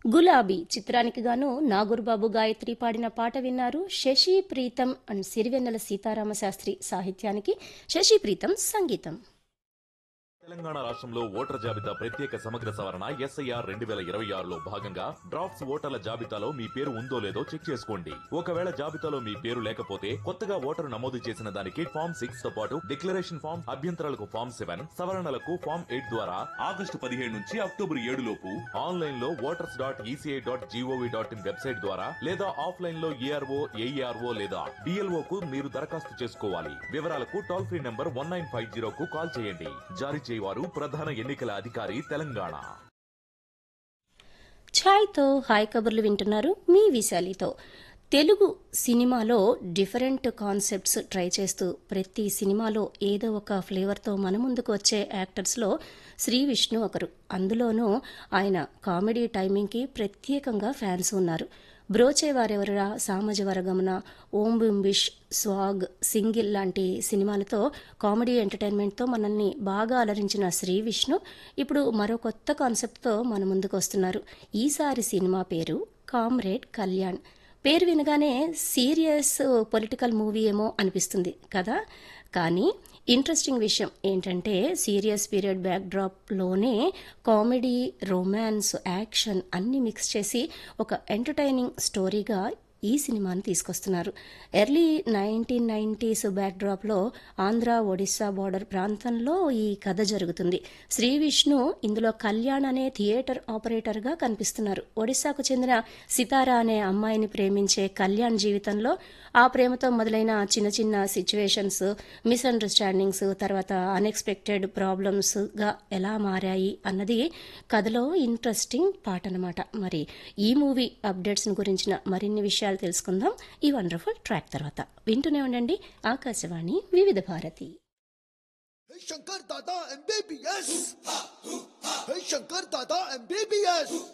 గులాబీ చిత్రానికి గాను నాగూర్బాబు గాయత్రి పాడిన పాట విన్నారు శశి ప్రీతం అండ్ సిరివెన్నెల సీతారామ శాస్త్రి సాహిత్యానికి శశి ప్రీతం సంగీతం తెలంగాణ రాష్ట్రంలో ఓటర్ జాబితా ప్రత్యేక సమగ్ర సవరణ ఎస్ఐఆర్ రెండు వేల ఇరవై ఆరులో భాగంగా డ్రాఫ్ట్స్ ఓటర్ల జాబితాలో మీ పేరు ఉందో లేదో చెక్ చేసుకోండి ఒకవేళ జాబితాలో మీ పేరు లేకపోతే కొత్తగా ఓటరు నమోదు చేసిన దానికి ఫామ్ సిక్స్ తో పాటు డిక్లరేషన్ ఫామ్ అభ్యంతరాలకు ఫామ్ సెవెన్ సవరణలకు ఫామ్ ఎయిట్ ద్వారా ఆగస్టు పదిహేడు నుంచి అక్టోబర్ ఏడు లోపు ఆన్లైన్ లో voters dot ECI dot GOV dot in website ద్వారా లేదా ఆఫ్లైన్ లో ఏఆర్ఓ ఏఈఆర్ఓ లేదా డిఎల్ఓ కు మీరు దరఖాస్తు చేసుకోవాలి వివరాలకు toll free number one nine five zero కు కాల్ చేయండి జారీ చేయవారు ప్రధాన ఎన్నికల అధికారి తెలంగాణ ఛాయ్తో హాయ్ కబుర్లు వింటున్నారు మీ విశాలితో తెలుగు సినిమాలో డిఫరెంట్ కాన్సెప్ట్స్ ట్రై చేస్తూ ప్రతి సినిమాలో ఏదో ఒక ఫ్లేవర్తో మన ముందుకు వచ్చే యాక్టర్స్లో శ్రీ విష్ణు ఒకరు అందులోనూ ఆయన కామెడీ టైమింగ్కి ప్రత్యేకంగా ఫ్యాన్స్ ఉన్నారు బ్రోచేవారెవరా సామజ వరగమన ఓం బింబిష్ స్వాగ్ సింగిల్ లాంటి సినిమాలతో కామెడీ ఎంటర్టైన్మెంట్తో మనల్ని బాగా అలరించిన శ్రీ విష్ణు ఇప్పుడు మరో కొత్త కాన్సెప్ట్తో మన ముందుకు వస్తున్నారు ఈసారి సినిమా పేరు కామ్రేడ్ కళ్యాణ్ పేరు వినగానే సీరియస్ పొలిటికల్ మూవీ ఏమో అనిపిస్తుంది కదా కానీ ఇంట్రెస్టింగ్ విషయం ఏంటంటే సీరియస్ పీరియడ్ బ్యాక్డ్రాప్లోనే కామెడీ రొమాన్స్ యాక్షన్ అన్ని మిక్స్ చేసి ఒక ఎంటర్టైనింగ్ స్టోరీగా ఈ సినిమాను తీసుకొస్తున్నారు ఎర్లీ నైన్టీన్ నైంటీస్ బ్యాక్డ్రాప్లో ఆంధ్ర ఒడిస్సా బార్డర్ ప్రాంతంలో ఈ కథ జరుగుతుంది శ్రీ విష్ణు ఇందులో కళ్యాణ్ అనే థియేటర్ ఆపరేటర్గా కనిపిస్తున్నారు ఒడిస్సాకు చెందిన సితారా అనే అమ్మాయిని ప్రేమించే కళ్యాణ్ జీవితంలో ఆ ప్రేమతో మొదలైన చిన్న చిన్న సిచ్యువేషన్స్ మిస్అండర్స్టాండింగ్స్ తర్వాత అన్ఎక్స్పెక్టెడ్ ప్రాబ్లమ్స్గా ఎలా మారాయి అన్నది కథలో ఇంట్రెస్టింగ్ పాట అనమాట మరి ఈ మూవీ అప్డేట్స్ గురించిన మరిన్ని విషయాలు తెలుసుకుందాం ఈ వండర్ఫుల్ ట్రాక్ తర్వాత వింటూనే ఉండండి ఆకాశవాణి వివిధ Bharati Hey Shankar Dada MBBS. Hey Shankar Dada MBBS.